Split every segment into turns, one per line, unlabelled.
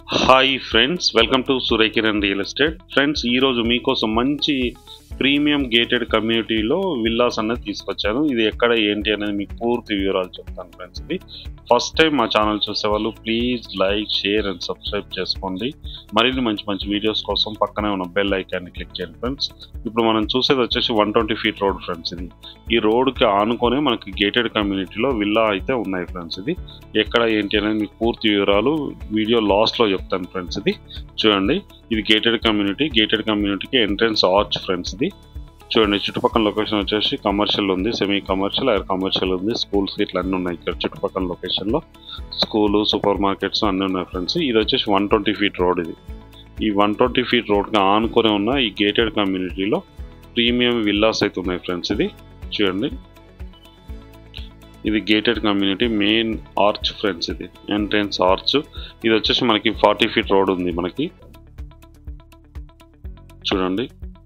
hi friends welcome to Surekiran real estate friends ఈరోజు మీకోసం మంచి ప్రీమియం గేటెడ్ కమ్యూనిటీలో విల్లాస్ అనేది తీసుకొచ్చాను ఇది ఎక్కడ ఏంటి అనేది మీకు పూర్తి వివరాలు చెప్తాను ఫ్రెండ్స్ ఇది ఫస్ట్ టైం మా ఛానల్ చూసే వాళ్ళు please like share and subscribe చేసుకోండి మరిన్ని మంచి మంచి వీడియోస్ కోసం పక్కనే ఉన్న బెల్ ఐకాన్ని క్లిక్ చేయండి ఫ్రెండ్స్ ఇప్పుడు మనం చూసేది వచ్చేసి one twenty feet road friends ఇది ఈ రోడ్కి ఆనుకొని మనకి గేటెడ్ కమ్యూనిటీలో విల్లా అయితే ఉన్నాయి ఫ్రెండ్స్ ఇది ఎక్కడ ఏంటి అనేది మీకు పూర్తి వివరాలు వీడియో లాస్ట్లో చెప్తాను ఫ్రెండ్స్ ఇది చూడండి ఇది గేటెడ్ కమ్యూనిటీ గేటెడ్ కమ్యూనిటీకి ఎంట్రన్స్ ఆర్చ్ ఫ్రెండ్స్ ఇది చూడండి చుట్టుపక్కల లొకేషన్ వచ్చేసి కమర్షియల్ ఉంది సెమీ కమర్షియల్ ఆర్ కమర్షియల్ ఉంది స్కూల్స్ ఇట్లా అన్నీ ఉన్నాయి ఇక్కడ చుట్టుపక్కల లొకేషన్లో స్కూలు సూపర్ మార్కెట్స్ అన్నీ ఉన్నాయి ఫ్రెండ్స్ ఇది వచ్చేసి వన్ ట్వంటీ ఫీట్ రోడ్ ఇది ఈ వన్ ట్వంటీ ఫీట్ రోడ్కి ఆనుకొని ఉన్న ఈ గేటెడ్ కమ్యూనిటీలో ప్రీమియం విల్లాస్ అయితే ఉన్నాయి ఫ్రెండ్స్ ఇది చూడండి ఇది gated community main arch friends ఇది ఎంట్రన్స్ ఆర్చ్ ఇది వచ్చేసి మనకి ఫార్టీ ఫీట్ రోడ్ ఉంది మనకి చూడండి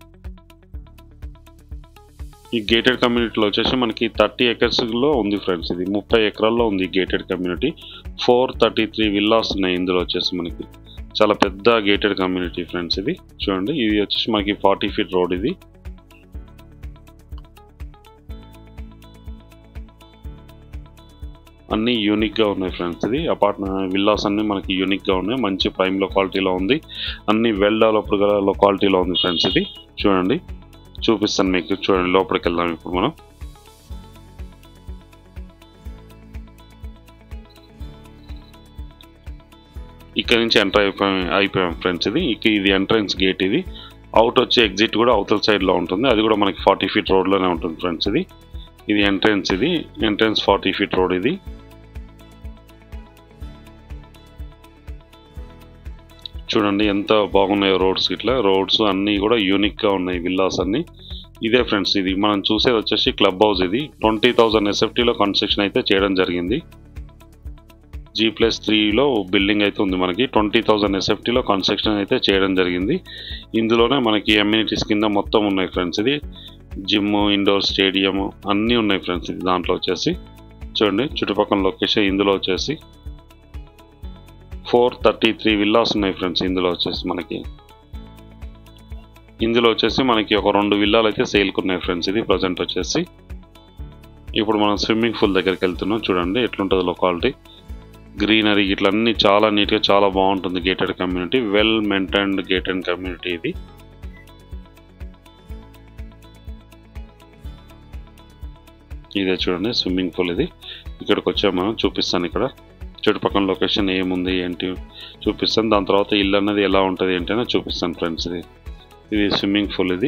ఈ గేటెడ్ కమ్యూనిటీలో వచ్చేసి మనకి థర్టీ ఎకర్స్లో ఉంది ఫ్రెండ్స్ ఇది ముప్పై ఎకరాల్లో ఉంది gated community four thirty three villas ఉన్నాయి ఇందులో వచ్చేసి మనకి చాలా పెద్ద గేటెడ్ కమ్యూనిటీ ఫ్రెండ్స్ ఇది చూడండి ఇది వచ్చేసి మనకి ఫార్టీ ఫీట్ రోడ్ ఇది అన్నీ యూనిక్గా ఉన్నాయి ఫ్రెండ్స్ ఇది అపార్ట్మెంట్ విల్లాస్ అన్నీ మనకి యూనిక్గా ఉన్నాయి మంచి ప్రైమ్ లొకాలిటీలో ఉంది అన్ని వెల్ డెవలప్డ్ గల లొకాలిటీలో ఉంది ఫ్రెండ్స్ ఇది చూడండి చూపిస్తాను మీకు చూడండి లోపలికి వెళ్దాం ఇప్పుడు మనం ఇక్కడ నుంచి ఎంటర్ అయిపోయాం అయిపోయాం ఫ్రెండ్స్ ఇది ఇక ఇది ఎంట్రన్స్ గేట్ ఇది అవుట్ వచ్చే ఎగ్జిట్ కూడా అవతల సైడ్లో ఉంటుంది అది కూడా మనకి ఫార్టీ ఫీట్ రోడ్లోనే ఉంటుంది ఫ్రెండ్స్ ఇది ఇది ఎంట్రన్స్ ఇది ఎంట్రన్స్ ఫార్టీ ఫీట్ రోడ్ ఇది చూడండి ఎంత బాగున్నాయో రోడ్స్ ఇట్లా రోడ్స్ అన్నీ కూడా యూనిక్గా ఉన్నాయి విల్లాస్ అన్నీ ఇదే ఫ్రెండ్స్ ఇది మనం చూసేది వచ్చేసి క్లబ్ హౌస్ ఇది ట్వంటీ థౌజండ్ ఎస్ఎఫ్టీలో కన్స్ట్రక్షన్ అయితే చేయడం జరిగింది జీ ప్లస్ త్రీలో బిల్డింగ్ అయితే ఉంది మనకి ట్వంటీ థౌజండ్ ఎస్ఎఫ్టీలో కన్స్ట్రక్షన్ అయితే చేయడం జరిగింది ఇందులోనే మనకి ఎమ్యూనిటీస్ కింద మొత్తం ఉన్నాయి ఫ్రెండ్స్ ఇది జిమ్ ఇండోర్ స్టేడియం అన్నీ ఉన్నాయి ఫ్రెండ్స్ ఇది దాంట్లో వచ్చేసి చూడండి చుట్టుపక్కల లొకేషన్ ఇందులో వచ్చేసి ఫోర్ థర్టీ త్రీ విల్లాస్ ఉన్నాయి ఫ్రెండ్స్ ఇందులో వచ్చేసి మనకి ఇందులో వచ్చేసి మనకి ఒక రెండు విల్లాలు అయితే సేల్కి ఉన్నాయి ఫ్రెండ్స్ ఇది ప్రజెంట్ వచ్చేసి ఇప్పుడు మనం స్విమ్మింగ్ పూల్ దగ్గరికి వెళ్తున్నాం చూడండి ఎట్లుంటుంది లొకాలిటీ గ్రీనరీ ఇట్లా అన్ని చాలా నీట్గా చాలా బాగుంటుంది gated community well maintained gated community ఇది ఇదే చూడండి స్విమ్మింగ్ పూల్ ఇది ఇక్కడికి వచ్చాము మనం చూపిస్తాను ఇక్కడ చుట్టుపక్కల లొకేషన్ ఏముంది ఏంటి చూపిస్తాను దాని తర్వాత ఇల్లు అన్నది ఎలా ఉంటుంది ఏంటి అనేది చూపిస్తాను ఫ్రెండ్స్ ఇది ఇది స్విమ్మింగ్ పూల్ ఇది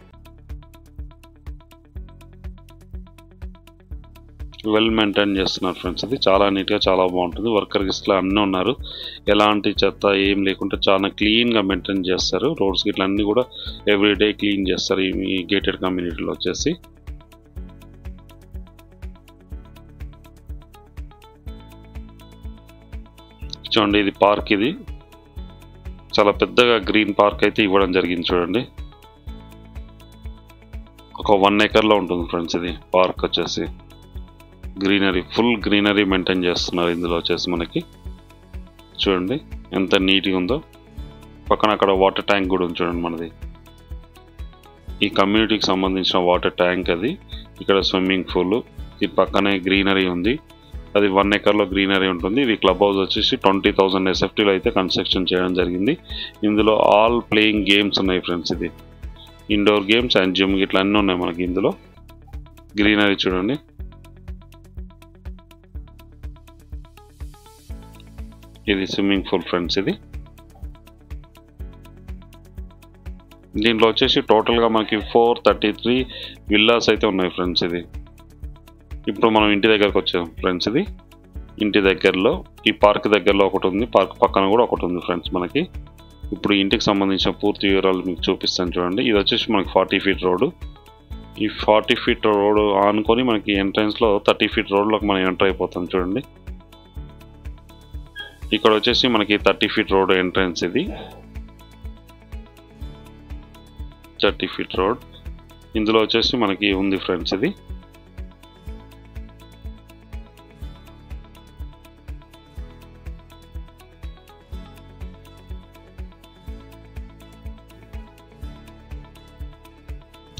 వెల్ మెయింటైన్ చేస్తున్నారు ఫ్రెండ్స్ ఇది చాలా నీట్గా చాలా బాగుంటుంది వర్కర్ గిస్ట్లో అన్నీ ఉన్నారు ఎలాంటి చెత్త ఏం లేకుండా చాలా క్లీన్గా మెయింటైన్ చేస్తారు రోడ్స్ ఇట్లా అన్నీ కూడా ఎవ్రీడే క్లీన్ చేస్తారు ఈ గేటెడ్ కమ్యూనిటీలో వచ్చేసి చూడండి ఇది పార్క్ ఇది చాలా పెద్దగా గ్రీన్ పార్క్ అయితే ఇవ్వడం జరిగింది చూడండి ఒక వన్ ఏకర్లో ఉంటుంది ఫ్రెండ్స్ ఇది పార్క్ వచ్చేసి గ్రీనరీ ఫుల్ గ్రీనరీ మెయింటైన్ చేస్తున్నారు ఇందులో వచ్చేసి మనకి చూడండి ఎంత నీట్గా ఉందో పక్కన అక్కడ వాటర్ ట్యాంక్ కూడా ఉంది చూడండి మనది ఈ కమ్యూనిటీకి సంబంధించిన వాటర్ ట్యాంక్ అది ఇక్కడ స్విమ్మింగ్ పూల్ ఈ పక్కనే గ్రీనరీ ఉంది అది వన్ ఎకర్లో గ్రీనరీ ఉంటుంది ఇది క్లబ్ హౌస్ వచ్చేసి ట్వంటీ థౌసండ్ ఎస్ఎఫ్టీలో అయితే కన్స్ట్రక్షన్ చేయడం జరిగింది ఇందులో ఆల్ ప్లేయింగ్ గేమ్స్ ఉన్నాయి ఫ్రెండ్స్ ఇది ఇండోర్ గేమ్స్ అండ్ జిమ్ ఇట్లా అన్నీ ఉన్నాయి మనకి ఇందులో గ్రీనరీ చూడండి ఇది స్విమ్మింగ్ పూల్ ఫ్రెండ్స్ ఇది దీంట్లో వచ్చేసి టోటల్గా మనకి ఫోర్ థర్టీ త్రీ విల్లాస్ అయితే ఉన్నాయి ఫ్రెండ్స్ ఇది ఇప్పుడు మనం ఇంటి దగ్గరకు వచ్చాం ఫ్రెండ్స్ ఇది ఇంటి దగ్గరలో ఈ పార్క్ దగ్గరలో ఒకటి ఉంది పార్క్ పక్కన కూడా ఒకటి ఉంది ఫ్రెండ్స్ మనకి ఇప్పుడు ఇంటికి సంబంధించిన పూర్తి వివరాలు మీకు చూపిస్తాను చూడండి ఇది వచ్చేసి మనకి ఫార్టీ ఫీట్ రోడ్డు ఈ ఫార్టీ ఫీట్ రోడ్ ఆనుకొని మనకి ఎంట్రన్స్లో థర్టీ ఫీట్ రోడ్లోకి మనం ఎంటర్ అయిపోతాం చూడండి ఇక్కడ వచ్చేసి మనకి థర్టీ ఫీట్ రోడ్ ఎంట్రన్స్ ఇది థర్టీ ఫీట్ రోడ్ ఇందులో వచ్చేసి మనకి ఉంది ఫ్రెండ్స్ ఇది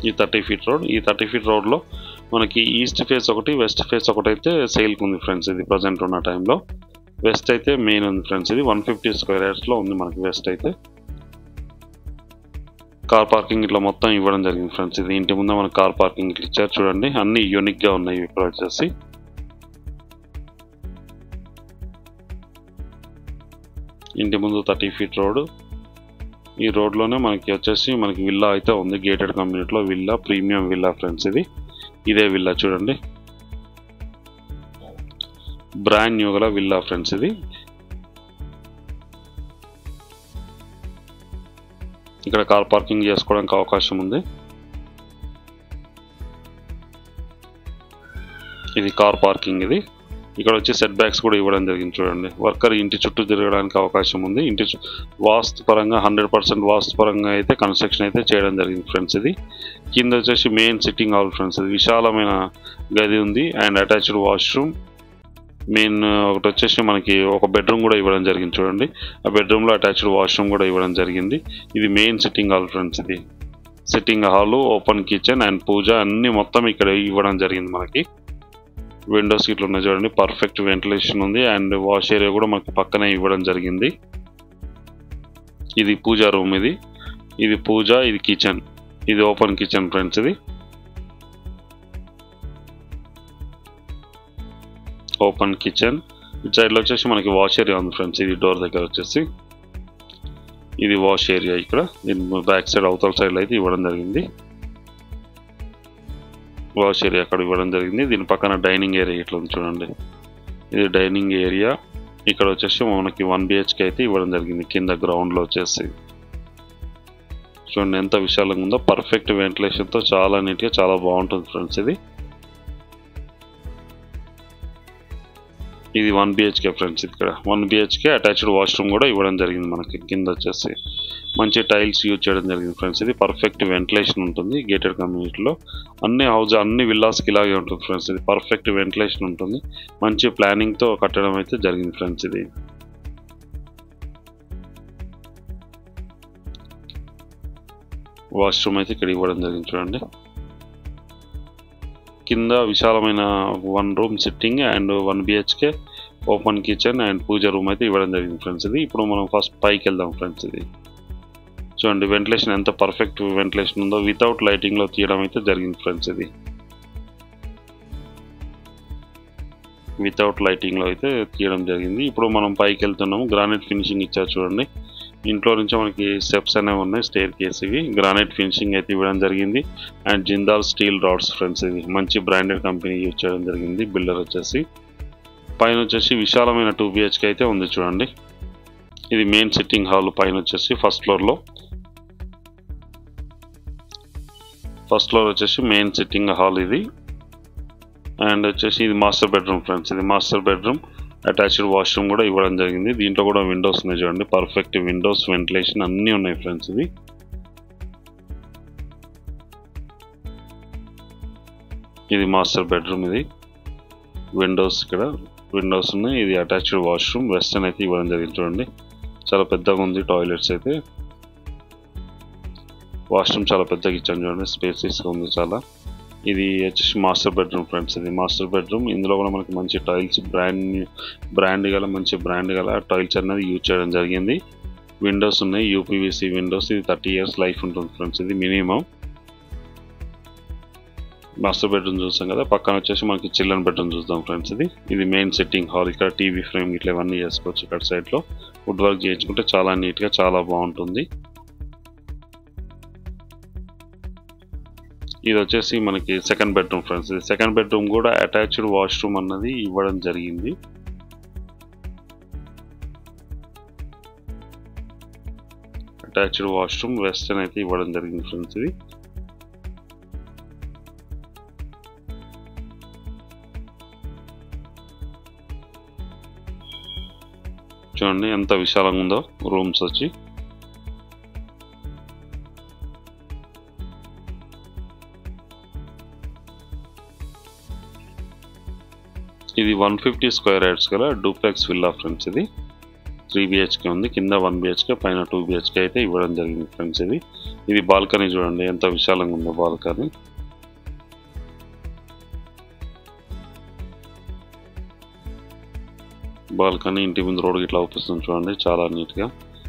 ఈ థర్టీ ఫీట్ రోడ్ ఈ థర్టీ ఫీట్ రోడ్లో మనకి ఈస్ట్ ఫేస్ ఒకటి వెస్ట్ ఫేస్ ఒకటి అయితే సేల్కి ఉంది ఫ్రెండ్స్ ఇది ప్రజెంట్ ఉన్న టైంలో వెస్ట్ అయితే మెయిన్ ఉంది ఫ్రెండ్స్ ఇది వన్ ఫిఫ్టీ స్క్వేర్ యార్డ్స్లో ఉంది మనకి వెస్ట్ అయితే కార్ పార్కింగ్ ఇట్లా మొత్తం ఇవ్వడం జరిగింది ఫ్రెండ్స్ ఇది ఇంటి ముందు మనకి కార్ పార్కింగ్ ఇట్లా ఇచ్చారు చూడండి అన్ని యూనిక్గా ఉన్నాయి ఇక్కడ వచ్చేసి ఇంటి ముందు థర్టీ ఫీట్ రోడ్ ఈ రోడ్లోనే మనకి వచ్చేసి మనకి విల్లా అయితే ఉంది గేటెడ్ కమ్యూనిటీలో విల్లా ప్రీమియం విల్లా ఫ్రెండ్స్ ఇది ఇదే విల్లా చూడండి బ్రాండ్ న్యూ గల విల్లా ఫ్రెండ్స్ ఇది ఇక్కడ కార్ పార్కింగ్ చేసుకోవడానికి అవకాశం ఉంది ఇది కార్ పార్కింగ్ ఇది ఇక్కడ వచ్చి సెట్ బ్యాక్స్ కూడా ఇవ్వడం జరిగింది చూడండి వర్కర్ ఇంటి చుట్టూ తిరగడానికి అవకాశం ఉంది ఇంటి చు- వాస్తు పరంగా హండ్రెడ్ పర్సెంట్ వాస్తు పరంగా అయితే కన్స్ట్రక్షన్ అయితే చేయడం జరిగింది ఫ్రెండ్స్ ఇది కింద వచ్చేసి మెయిన్ సిట్టింగ్ హాల్ ఫ్రెండ్స్ ఇది విశాలమైన గది ఉంది అండ్ అటాచ్డ్ వాష్రూమ్ మెయిన్ ఒకటి వచ్చేసి మనకి ఒక బెడ్రూమ్ కూడా ఇవ్వడం జరిగింది చూడండి ఆ బెడ్రూమ్లో అటాచ్డ్ వాష్రూమ్ కూడా ఇవ్వడం జరిగింది ఇది మెయిన్ సిట్టింగ్ హాల్ ఫ్రెండ్స్ ఇది sitting hall open kitchen and puja అన్ని మొత్తం ఇక్కడ ఇవ్వడం జరిగింది మనకి విండోస్ ఇట్లా ఉన్నాయి చూడండి పర్ఫెక్ట్ వెంటిలేషన్ ఉంది అండ్ వాష్ ఏరియా కూడా మనకి పక్కనే ఇవ్వడం జరిగింది ఇది పూజా రూమ్ ఇది ఇది పూజ ఇది కిచెన్ ఇది ఓపెన్ కిచెన్ ఫ్రెండ్స్ ఇది ఓపెన్ కిచెన్ ఇటు సైడ్లో వచ్చేసి మనకి వాష్ ఏరియా ఉంది ఫ్రెండ్స్ ఇది డోర్ దగ్గర వచ్చేసి ఇది వాష్ ఏరియా ఇక్కడ దీని బ్యాక్ సైడ్ అవతల సైడ్లో అయితే ఇవ్వడం జరిగింది వాష్ ఏరియా అక్కడ ఇవ్వడం జరిగింది దీని పక్కన డైనింగ్ ఏరియా ఇట్లా ఉంది చూడండి ఇది డైనింగ్ ఏరియా ఇక్కడ వచ్చేసి మనకి వన్ బిహెచ్కే అయితే ఇవ్వడం జరిగింది కింద గ్రౌండ్లో వచ్చేసి చూడండి ఎంత విశాలంగా ఉందో పర్ఫెక్ట్ వెంటిలేషన్తో చాలా నీట్గా చాలా బాగుంటుంది ఫ్రెండ్స్ ఇది ఇది వన్ బిహెచ్కే ఫ్రెండ్స్ ఇక్కడ వన్ బిహెచ్కే అటాచ్డ్ వాష్రూమ్ కూడా ఇవ్వడం జరిగింది మనకి కింద వచ్చేసి మంచి టైల్స్ యూజ్ చేయడం జరిగింది ఫ్రెండ్స్ ఇది పర్ఫెక్ట్ వెంటిలేషన్ ఉంటుంది గేటెడ్ కమ్యూనిటీలో అన్ని హౌస్ అన్ని విల్లాస్కి ఇలాగే ఉంటుంది ఫ్రెండ్స్ ఇది పర్ఫెక్ట్ వెంటిలేషన్ ఉంటుంది మంచి ప్లానింగ్తో కట్టడం అయితే జరిగింది ఫ్రెండ్స్ ఇది వాష్రూమ్ అయితే ఇక్కడ ఇవ్వడం జరిగింది చూడండి కింద విశాలమైన one room sitting and one BHK open kitchen and puja room అయితే ఇవ్వడం జరిగింది ఫ్రెండ్స్ ఇది ఇప్పుడు మనం ఫస్ట్ పైకి వెళ్దాం ఫ్రెండ్స్ ఇది చూడండి వెంటిలేషన్ ఎంత పర్ఫెక్ట్ వెంటిలేషన్ ఉందో వితౌట్ లైటింగ్లో తీయడం అయితే జరిగింది ఫ్రెండ్స్ ఇది వితౌట్ లైటింగ్లో అయితే తీయడం జరిగింది ఇప్పుడు మనం పైకి వెళ్తున్నాము గ్రానైట్ ఫినిషింగ్ ఇచ్చారు చూడండి ఇంట్లో నుంచి మనకి స్టెప్స్ అనేవి ఉన్నాయి స్టేర్ కేస్ ఇవి గ్రానైట్ ఫినిషింగ్ అయితే ఇవ్వడం జరిగింది and Jindal steel rods friends ఇది మంచి బ్రాండెడ్ కంపెనీ యూజ్ చేయడం జరిగింది బిల్డర్ వచ్చేసి పైన వచ్చేసి విశాలమైన టూ బిహెచ్కే అయితే ఉంది చూడండి ఇది మెయిన్ సిట్టింగ్ హాల్ పైన వచ్చేసి ఫస్ట్ ఫ్లోర్లో ఫస్ట్ ఫ్లోర్ వచ్చేసి మెయిన్ సిట్టింగ్ హాల్ ఇది అండ్ వచ్చేసి ఇది మాస్టర్ బెడ్రూమ్ ఫ్రెండ్స్ ఇది మాస్టర్ బెడ్రూమ్ అటాచ్డ్ వాష్రూమ్ కూడా ఇవ్వడం జరిగింది దీంట్లో కూడా విండోస్ ఉన్నాయి చూడండి పర్ఫెక్ట్ విండోస్ వెంటిలేషన్ అన్నీ ఉన్నాయి ఫ్రెండ్స్ ఇది ఇది మాస్టర్ బెడ్రూమ్ ఇది విండోస్ ఇక్కడ విండోస్ ఉన్నాయి ఇది అటాచ్డ్ వాష్రూమ్ వెస్టర్న్ అయితే ఇవ్వడం జరిగింది చూడండి చాలా పెద్దగా ఉంది టాయిలెట్స్ అయితే వాష్రూమ్ చాలా పెద్దగా ఇచ్చాను చూడండి స్పేసెస్గా ఉంది చాలా ఇది వచ్చేసి మాస్టర్ బెడ్రూమ్ ఫ్రెండ్స్ ఇది మాస్టర్ బెడ్రూమ్ ఇందులో కూడా మనకి మంచి టైల్స్ బ్రాండ్ బ్రాండ్ గల మంచి బ్రాండ్ గల టైల్స్ అనేది యూజ్ చేయడం జరిగింది విండోస్ ఉన్నాయి యూపీవీసీ విండోస్ ఇది థర్టీ ఇయర్స్ లైఫ్ ఉంటుంది ఫ్రెండ్స్ ఇది మినిమం మాస్టర్ బెడ్రూమ్ చూస్తాం కదా పక్కన వచ్చేసి మనకి చిల్డ్రన్ బెడ్రూమ్ చూద్దాం ఫ్రెండ్స్ ఇది ఇది మెయిన్ సెట్టింగ్ హాల్ ఇక్కడ టీవీ ఫ్రేమ్ ఇట్లా ఇవన్నీ చేసుకోవచ్చు ఇక్కడ సైడ్లో వుడ్ వర్క్ చేయించుకుంటే చాలా నీట్గా చాలా బాగుంటుంది ఇది వచ్చేసి మనకి సెకండ్ బెడ్రూమ్ ఫ్రెండ్స్ ఇది సెకండ్ బెడ్రూమ్ కూడా అటాచ్డ్ వాష్రూమ్ అన్నది ఇవ్వడం జరిగింది అటాచ్డ్ వాష్రూమ్ వెస్టర్న్ అయితే ఇవ్వడం జరిగింది ఫ్రెండ్స్ ఇది చూడండి ఎంత విశాలంగా ఉందో రూమ్స్ వచ్చి ఇది వన్ ఫిఫ్టీ స్క్వేర్ యార్డ్స్ గల డూప్లెక్స్ విల్లా ఫ్రెండ్స్ ఇది త్రీ బిహెచ్కే ఉంది కింద వన్ బిహెచ్కే పైన టూ బిహెచ్కే అయితే ఇవ్వడం జరిగింది ఫ్రెండ్స్ ఇది ఇది బాల్కనీ చూడండి ఎంత విశాలంగా ఉందో బాల్కనీ బాల్కనీ ఇంటి ముందు రోడ్ ఇట్లా అవుపిస్తుంది చూడండి చాలా నీట్గా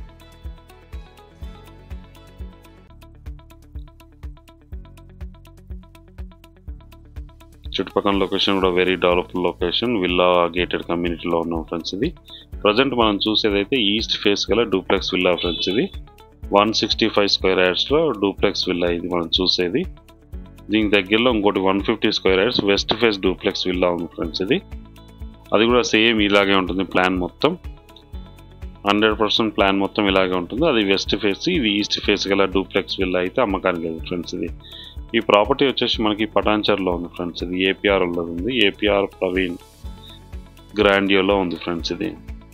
చుట్టుపక్కల లొకేషన్ కూడా very developed location villa gated కమ్యూనిటీలో ఉన్నాం ఫ్రెండ్స్ ఇది ప్రజెంట్ మనం చూసేదైతే ఈస్ట్ ఫేస్ గల డూప్లెక్స్ విల్లా ఫ్రెండ్స్ ఇది వన్ సిక్స్టీ ఫైవ్ స్క్వేర్ యార్డ్స్లో డూప్లెక్స్ విల్లా ఇది మనం చూసేది దీనికి దగ్గరలో ఇంకోటి one fifty square yards west face duplex villa ఉంది ఫ్రెండ్స్ ఇది అది కూడా సేమ్ ఇలాగే ఉంటుంది ప్లాన్ మొత్తం హండ్రెడ్ పర్సెంట్ ప్లాన్ మొత్తం ఇలాగే ఉంటుంది అది వెస్ట్ ఫేస్ ఇది ఈస్ట్ ఫేస్ గల డూప్లెక్స్ విల్లా అయితే అమ్మకానికి లేదు ఫ్రెండ్స్ ఇది ఈ ప్రాపర్టీ వచ్చేసి మనకి పటాన్చర్లో ఉంది ఫ్రెండ్స్ ఇది ఏపీఆర్ ఉన్నది ఉంది ఏపీఆర్ ప్రవీణ్ గ్రాండియోలో ఉంది ఫ్రెండ్స్ ఇది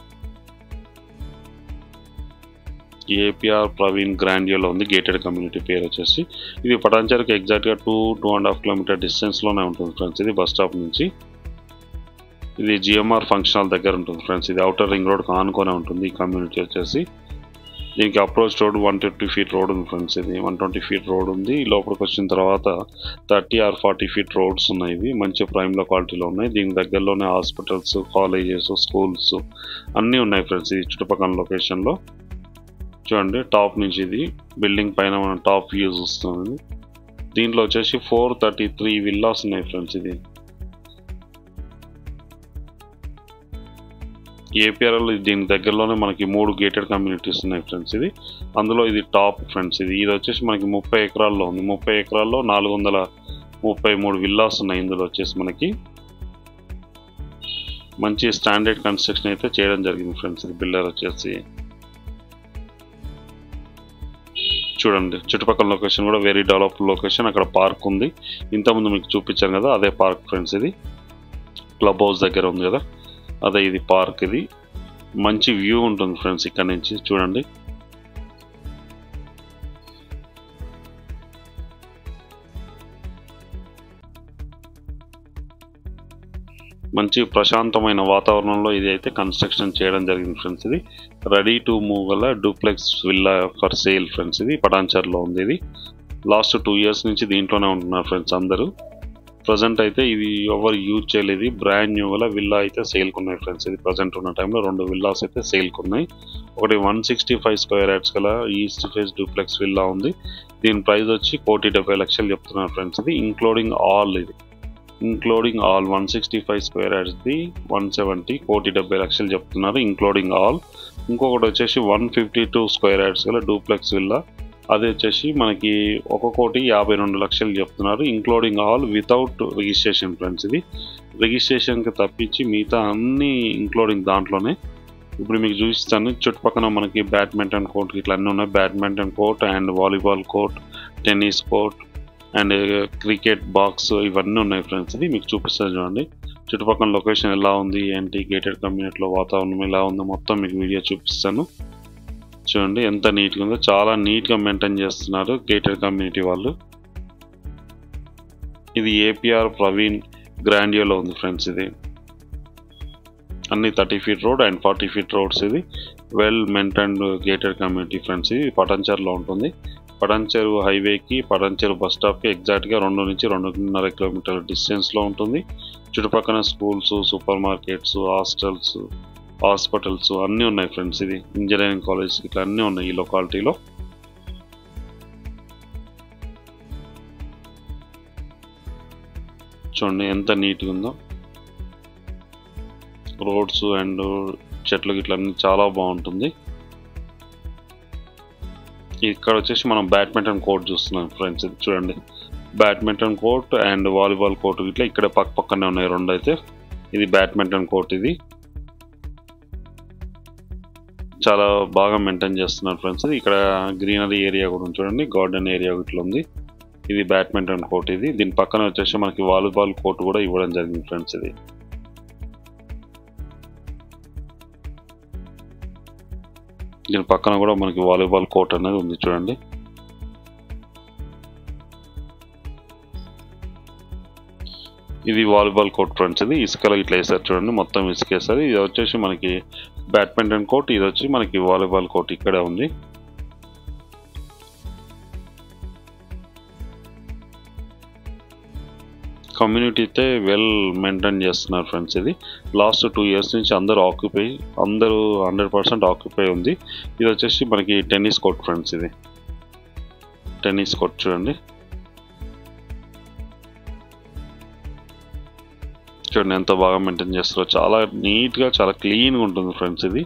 ఏపీఆర్ ప్రవీణ్ గ్రాండియోలో ఉంది గేటెడ్ కమ్యూనిటీ పేరు వచ్చేసి ఇది పటాన్చర్కి ఎగ్జాక్ట్గా two two and half kilometre డిస్టెన్స్లోనే ఉంటుంది ఫ్రెండ్స్ ఇది బస్ స్టాప్ నుంచి ఇది జిఎంఆర్ ఫంక్షన్ హాల్ దగ్గర ఉంటుంది ఫ్రెండ్స్ ఇది అవుటర్ రింగ్ రోడ్ ఆనుకొనే ఉంటుంది ఈ కమ్యూనిటీ వచ్చేసి దీనికి approach road one twenty feet road ఉంది ఫ్రెండ్స్ ఇది వన్ ట్వంటీ ఫీట్ రోడ్ ఉంది లోపలికి వచ్చిన తర్వాత thirty or forty feet roads ఉన్నాయి ఇవి మంచి ప్రైమ్లో క్వాలిటీలో ఉన్నాయి దీని దగ్గరలోనే హాస్పిటల్స్ కాలేజెస్ స్కూల్స్ అన్నీ ఉన్నాయి ఫ్రెండ్స్ ఈ చుట్టుపక్కల లొకేషన్లో చూడండి టాప్ నుంచి ఇది బిల్డింగ్ పైన మనం టాప్ వ్యూ చూస్తుంది దీంట్లో వచ్చేసి ఫోర్ థర్టీ త్రీ విల్లాస్ ఉన్నాయి ఫ్రెండ్స్ ఇది ఏపీఆర్ఎల్ దీని దగ్గరలోనే మనకి మూడు గేటెడ్ కమ్యూనిటీస్ ఉన్నాయి ఫ్రెండ్స్ ఇది అందులో ఇది టాప్ ఫ్రెండ్స్ ఇది ఇది వచ్చేసి మనకి ముప్పై ఎకరాల్లో ఉంది ముప్పై ఎకరాల్లో నాలుగు వందల ముప్పై మూడు విల్లాస్ ఉన్నాయి ఇందులో వచ్చేసి మనకి మంచి స్టాండర్డ్ కన్స్ట్రక్షన్ అయితే చేయడం జరిగింది ఫ్రెండ్స్ ఇది బిల్డర్ వచ్చేసి చూడండి చుట్టుపక్కల లొకేషన్ కూడా వెరీ డెవలప్డ్ లొకేషన్ అక్కడ పార్క్ ఉంది ఇంతకుముందు మీకు చూపించాను కదా అదే పార్క్ ఫ్రెండ్స్ ఇది క్లబ్ హౌస్ దగ్గర ఉంది కదా అదే ఇది పార్క్ ఇది మంచి వ్యూ ఉంటుంది ఫ్రెండ్స్ ఇక్కడ నుంచి చూడండి మంచి ప్రశాంతమైన వాతావరణంలో ఇది అయితే కన్స్ట్రక్షన్ చేయడం జరిగింది ఫ్రెండ్స్ ఇది రెడీ టు మూవ్ గల duplex villa for sale friends ఇది పటాన్చర్లో ఉంది ఇది లాస్ట్ టూ ఇయర్స్ నుంచి దీంట్లోనే ఉంటున్నారు ఫ్రెండ్స్ అందరూ ప్రజెంట్ అయితే ఇది ఎవరు యూజ్ చేయలేదు బ్రాండ్ న్యూ గల విల్లా అయితే సేల్కి ఉన్నాయి ఫ్రెండ్స్ ఇది ప్రజెంట్ ఉన్న టైంలో రెండు విల్లాస్ అయితే సేల్కి ఉన్నాయి ఒకటి one sixty five square yards గల ఈస్ట్ ఫేస్ డూప్లెక్స్ విల్లా ఉంది దీని ప్రైస్ వచ్చి కోటి డెబ్బై లక్షలు చెప్తున్నారు ఫ్రెండ్స్ ఇది ఇంక్లూడింగ్ ఆల్ ఇది including all one sixty five square యార్డ్స్ది వన్ సెవెంటీ కోటి డెబ్బై లక్షలు చెప్తున్నారు ఇంక్లూడింగ్ ఆల్ ఇంకొకటి వచ్చేసి one fifty two square yards గల డూప్లెక్స్ విల్లా అది వచ్చేసి మనకి ఒక కోటి యాభై రెండు లక్షలు చెప్తున్నారు including all without registration friends ఇది రిజిస్ట్రేషన్కి తప్పించి మిగతా అన్ని ఇంక్లూడింగ్ దాంట్లోనే ఇప్పుడు మీకు చూపిస్తాను చుట్టుపక్కల మనకి బ్యాడ్మింటన్ కోర్ట్ ఇట్లా అన్నీ ఉన్నాయి badminton court and volleyball court tennis court and cricket box ఇవన్నీ ఉన్నాయి ఫ్రెండ్స్ ఇది మీకు చూపిస్తాను చూడండి చుట్టుపక్కల లొకేషన్ ఎలా ఉంది ఏంటి గేటెడ్ కమ్యూనిటీలో వాతావరణం ఎలా ఉందో మొత్తం మీకు వీడియో చూపిస్తాను చూడండి ఎంత నీట్గా ఉందో చాలా నీట్గా మెయింటైన్ చేస్తున్నారు గేటెడ్ కమ్యూనిటీ వాళ్ళు ఇది ఏపీఆర్ ప్రవీణ్ గ్రాండియోలో ఉంది ఫ్రెండ్స్ ఇది అన్ని thirty feet road and forty feet roads ఇది well maintained gated community friends ఇది పటంచర్లో ఉంటుంది పటంచెరు హైవేకి పటంచెరు బస్ స్టాప్కి ఎగ్జాక్ట్గా రెండు నుంచి రెండున్నర కిలోమీటర్ల డిస్టెన్స్లో ఉంటుంది చుట్టుపక్కల schools supermarkets hostels hospitals అన్నీ ఉన్నాయి ఫ్రెండ్స్ ఇది ఇంజనీరింగ్ కాలేజ్ ఇట్లా అన్నీ ఉన్నాయి ఈ లొకాలిటీలో చూడండి ఎంత నీట్గా ఉందో రోడ్స్ అండ్ చెట్లు గిట్ల అన్నీ చాలా బాగుంటుంది ఇక్కడ వచ్చేసి మనం బ్యాడ్మింటన్ కోర్ట్ చూస్తున్నాం ఫ్రెండ్స్ ఇది చూడండి badminton court and volleyball court ఇట్లా ఇక్కడ పక్క పక్కనే ఉన్నాయి రెండు అయితే ఇది బ్యాడ్మింటన్ కోర్ట్ ఇది చాలా బాగా మెయింటైన్ చేస్తున్నారు ఫ్రెండ్స్ ఇది ఇక్కడ గ్రీనరీ ఏరియా కూడా ఉంది చూడండి గార్డెన్ ఏరియా ఇట్లా ఉంది ఇది బ్యాడ్మింటన్ కోర్ట్ ఇది దీని పక్కన వచ్చేసి మనకి వాలీబాల్ కోర్ట్ కూడా ఇవ్వడం జరిగింది ఫ్రెండ్స్ ఇది దీని పక్కన కూడా మనకి వాలీబాల్ కోర్ట్ అనేది ఉంది చూడండి ఇది వాలీబాల్ కోర్ట్ ఫ్రెండ్స్ ఇది ఇసుకలో ఇట్లా వేసారు చూడండి మొత్తం ఇసుక వేసారు ఇది వచ్చేసి మనకి బ్యాడ్మింటన్ కోర్ట్ ఇది వచ్చి మనకి వాలీబాల్ కోర్ట్ ఇక్కడే ఉంది కమ్యూనిటీ అయితే వెల్ మెయింటైన్ చేస్తున్నారు ఫ్రెండ్స్ ఇది లాస్ట్ టూ ఇయర్స్ నుంచి అందరూ ఆక్యుపై అందరూ హండ్రెడ్ పర్సెంట్ ఆక్యుపై ఉంది ఇది వచ్చేసి మనకి టెన్నిస్ కోర్ట్ ఫ్రెండ్స్ ఇది టెన్నిస్ కోర్ట్ చూడండి చూడండి ఎంత బాగా మెయింటైన్ చేస్తారో చాలా నీట్గా చాలా క్లీన్గా ఉంటుంది ఫ్రెండ్స్ ఇది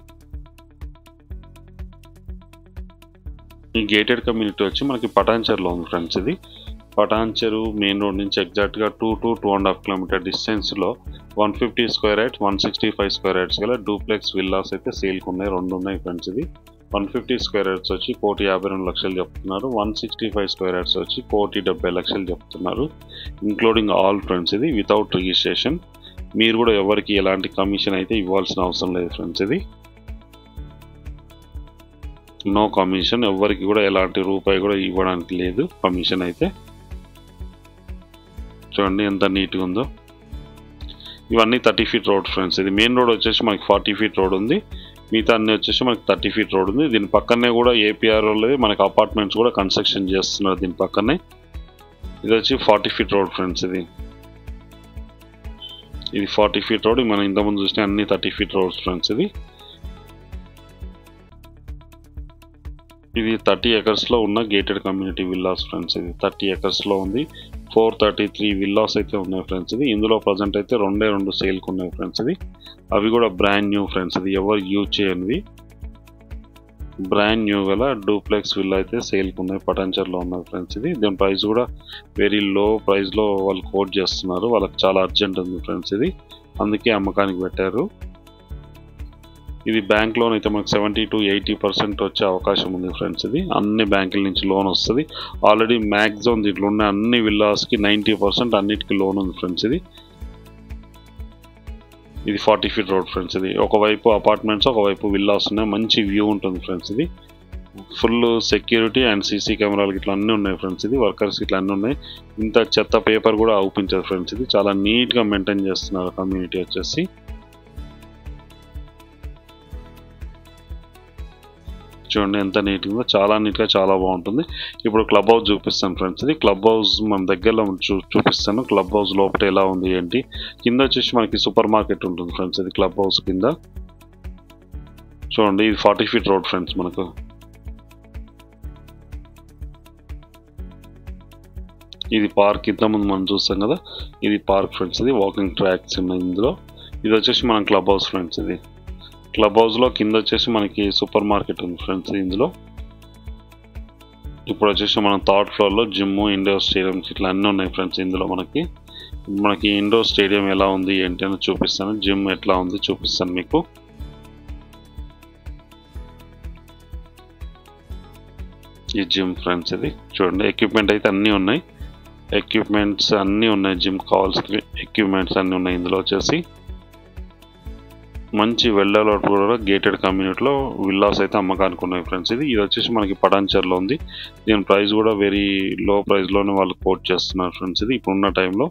ఈ గేటెడ్ కమ్యూనిటీ వచ్చి మనకి పటాన్చర్లో ఉంది ఫ్రెండ్స్ ఇది పటాన్చెరు మెయిన్ రోడ్ నుంచి ఎగ్జాక్ట్గా two to two and half kilometre డిస్టెన్స్లో one fifty square yards one sixty five square yards గల డూప్లెక్స్ విల్లాస్ అయితే సేల్కి ఉన్నాయి రెండు ఉన్నాయి ఫ్రెండ్స్ ఇది వన్ ఫిఫ్టీ స్క్వేర్ యార్డ్స్ వచ్చి కోటి యాభై రెండు లక్షలు చెప్తున్నారు one sixty five square yards వచ్చి కోటి డెబ్బై లక్షలు చెప్తున్నారు ఇంక్లూడింగ్ ఆల్ ఫ్రెండ్స్ ఇది వితౌట్ రిజిస్ట్రేషన్ మీరు కూడా ఎవరికి ఎలాంటి కమిషన్ అయితే ఇవ్వాల్సిన అవసరం లేదు ఫ్రెండ్స్ ఇది నో కమిషన్ ఎవరికి కూడా ఎలాంటి రూపాయి కూడా ఇవ్వడానికి లేదు కమిషన్ అయితే చూడండి ఎంత నీట్గా ఉందో ఇవన్నీ థర్టీ ఫీట్ రోడ్ ఫ్రెండ్స్ ఇది మెయిన్ రోడ్ వచ్చేసి మనకి ఫార్టీ ఫీట్ రోడ్ ఉంది మిగతా అన్ని వచ్చేసి మనకి థర్టీ ఫీట్ రోడ్ ఉంది దీని పక్కనే కూడా ఏపీఆర్ వాళ్ళది మనకి అపార్ట్మెంట్స్ కూడా కన్స్ట్రక్షన్ చేస్తున్నారు దీని పక్కనే ఇది వచ్చి ఫార్టీ ఫీట్ రోడ్ ఫ్రెండ్స్ ఇది ఇది ఫార్టీ ఫీట్ రోడ్ మనం ఇంతకుముందు చూసిన అన్ని థర్టీ ఫీట్ రోడ్స్ ఫ్రెండ్స్ ఇది ఇది థర్టీ ఎకర్స్లో ఉన్న గేటెడ్ కమ్యూనిటీ విల్లాస్ ఫ్రెండ్స్ ఇది థర్టీ ఎకర్స్లో ఉంది ఫోర్ థర్టీ త్రీ విల్లాస్ అయితే ఉన్నాయి ఫ్రెండ్స్ ఇది ఇందులో ప్రజెంట్ అయితే రెండే రెండు సేల్కి ఉన్నాయి ఫ్రెండ్స్ ఇది అవి కూడా బ్రాండ్ న్యూ ఫ్రెండ్స్ ఇది ఎవరు యూజ్ చేయనివి బ్రాండ్ న్యూ గల డూప్లెక్స్ విల్ అయితే సేల్కి ఉన్నాయి పటాన్చర్లో ఉన్నాయి ఫ్రెండ్స్ ఇది దీని ప్రైస్ కూడా వెరీ లో ప్రైస్లో వాళ్ళు కోట్ చేస్తున్నారు వాళ్ళకి చాలా అర్జెంట్ ఉంది ఫ్రెండ్స్ ఇది అందుకే అమ్మకానికి పెట్టారు ఇది బ్యాంక్ లోన్ అయితే మనకు సెవెంటీ టు ఎయిటీ పర్సెంట్ వచ్చే అవకాశం ఉంది ఫ్రెండ్స్ ఇది అన్ని బ్యాంకుల నుంచి లోన్ వస్తుంది ఆల్రెడీ మ్యాక్సిమం దీంట్లో ఉన్న అన్ని విల్లాస్కి నైంటీ పర్సెంట్ అన్నిటికీ లోన్ ఉంది ఫ్రెండ్స్ ఇది ఇది ఫార్టీ ఫీట్ రోడ్ ఫ్రెండ్స్ ఇది ఒకవైపు అపార్ట్మెంట్స్ ఒకవైపు విల్లాస్ ఉన్నాయి మంచి వ్యూ ఉంటుంది ఫ్రెండ్స్ ఇది ఫుల్ సెక్యూరిటీ అండ్ సీసీ కెమెరాలు ఇట్లా అన్నీ ఉన్నాయి ఫ్రెండ్స్ ఇది వర్కర్స్ ఇట్లా అన్నీ ఉన్నాయి ఇంత చెత్త పేపర్ కూడా అవుపించారు ఫ్రెండ్స్ ఇది చాలా నీట్గా మెయింటైన్ చేస్తున్నారు కమ్యూనిటీ వచ్చేసి చూడండి ఎంత నీట్గా ఉందో చాలా నీట్గా చాలా బాగుంటుంది ఇప్పుడు క్లబ్ హౌస్ చూపిస్తాను ఫ్రెండ్స్ ఇది క్లబ్ హౌస్ మన దగ్గరలో చూ చూపిస్తాను క్లబ్ హౌస్ లోపల ఎలా ఉంది ఏంటి కింద వచ్చేసి మనకి సూపర్ మార్కెట్ ఉంటుంది ఫ్రెండ్స్ ఇది క్లబ్ హౌస్ కింద చూడండి ఇది ఫార్టీ ఫీట్ రోడ్ ఫ్రెండ్స్ మనకు ఇది పార్క్ ఇంతకుముందు మనం చూస్తాం కదా ఇది పార్క్ ఫ్రెండ్స్ ఇది వాకింగ్ ట్రాక్స్ ఉన్నాయి ఇందులో ఇది వచ్చేసి మన క్లబ్ హౌస్ ఫ్రెండ్స్ ఇది క్లబ్ హౌస్లో కింద వచ్చేసి మనకి సూపర్ మార్కెట్ ఉంది ఫ్రెండ్స్ ఇందులో ఇప్పుడు వచ్చేసి మనం థర్డ్ ఫ్లోర్లో జిమ్ ఇండోర్ స్టేడియంస్ ఇట్లా అన్నీ ఉన్నాయి ఫ్రెండ్స్ ఇందులో మనకి మనకి ఇండోర్ స్టేడియం ఎలా ఉంది ఏంటి అని చూపిస్తాను జిమ్ ఎట్లా ఉంది చూపిస్తాను మీకు ఈ జిమ్ ఫ్రెండ్స్ ఇది చూడండి ఎక్విప్మెంట్ అయితే అన్నీ ఉన్నాయి ఎక్విప్మెంట్స్ అన్నీ ఉన్నాయి జిమ్ కావాల్సిన ఎక్విప్మెంట్స్ అన్నీ ఉన్నాయి ఇందులో వచ్చేసి మంచి వెళ్ళలో కూడా గేటెడ్ కమ్యూనిటీలో విల్లాస్ అయితే అమ్మకానికి ఉన్నాయి ఫ్రెండ్స్ ఇది ఇది వచ్చేసి మనకి పటాన్చర్లో ఉంది దీని ప్రైస్ కూడా వెరీ లో ప్రైస్లోనే వాళ్ళు కోట్ చేస్తున్నారు ఫ్రెండ్స్ ఇది ఇప్పుడున్న టైంలో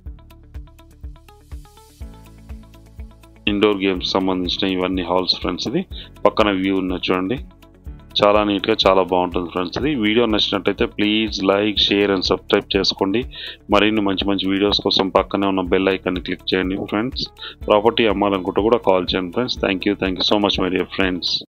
ఇండోర్ గేమ్స్ సంబంధించిన ఇవన్నీ హాల్స్ ఫ్రెండ్స్ ఇది పక్కన వ్యూ ఉన్న చూడండి చాలా నీట్గా చాలా బాగుంటుంది ఫ్రెండ్స్ ఇది వీడియో నచ్చినట్టయితే please like share and subscribe చేసుకోండి మరిన్ని మంచి మంచి వీడియోస్ కోసం పక్కనే ఉన్న బెల్ ఐకాన్ని క్లిక్ చేయండి ఫ్రెండ్స్ ప్రాపర్టీ అమ్మాలనుకుంటే కూడా కాల్ చేయండి friends thank you thank you so much my dear friends